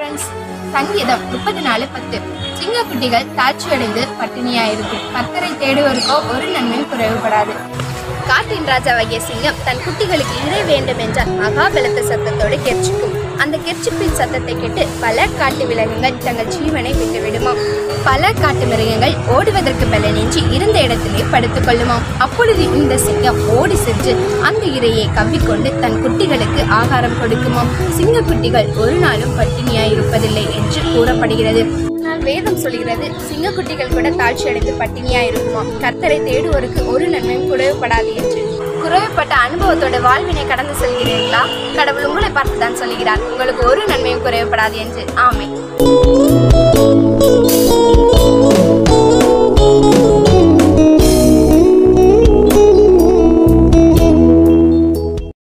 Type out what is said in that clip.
friends சங்கீதம் முப்பத்தி நாலு பத்து சிங்கக்குட்டிகள் தாட்சியடைந்து பட்டினியாயிருக்கும் கத்தரை தேடுவோருக்கோ ஒரு நன்மையும் குறைவுபடாது காட்டின் ராஜாவாகிய சிங்கம் தன் குட்டிகளுக்கு இறை வேண்டும் என்றால் மகாபலத்த சத்தத்தோடு கெர்ச்சிக்கும் அந்த கெர்ச்சிப்பின் சத்தத்தை கேட்டு பல காட்டு விலங்குகள் தங்கள் ஜீவனை விட்டுவிடுமாம் பல காட்டு மிருகங்கள் ஓடுவதற்கு பலனின்றி இருந்த இடத்திலே படுத்துக் கொள்ளுமாம் அப்பொழுது இந்த சிங்கம் ஓடி சென்று அந்த இரையை கவ்விக்கொண்டு தன் குட்டிகளுக்கு ஆகாரம் கொடுக்குமாம் சிங்கக்குட்டிகள் ஒரு நாளும் பட்டினியாயிருப்பதில்லை என்று கூறப்படுகிறது ஆனால் வேதம் சொல்கிறது சிங்கக்குட்டிகள் கூட தாழ்ச்சி அடைந்து பட்டினியா இருக்குமாம் கர்த்தரை தேடுவோருக்கு ஒரு நன்மையும் குறைவுபடாது என்று குறைவுப்பட்ட அனுபவத்தோட வாழ்வினை கடந்து செல்கிறீர்களா கடவுள் உங்களை பார்த்து தான் சொல்கிறார் உங்களுக்கு ஒரு நன்மையும் குறைவுபடாது என்று ஆமை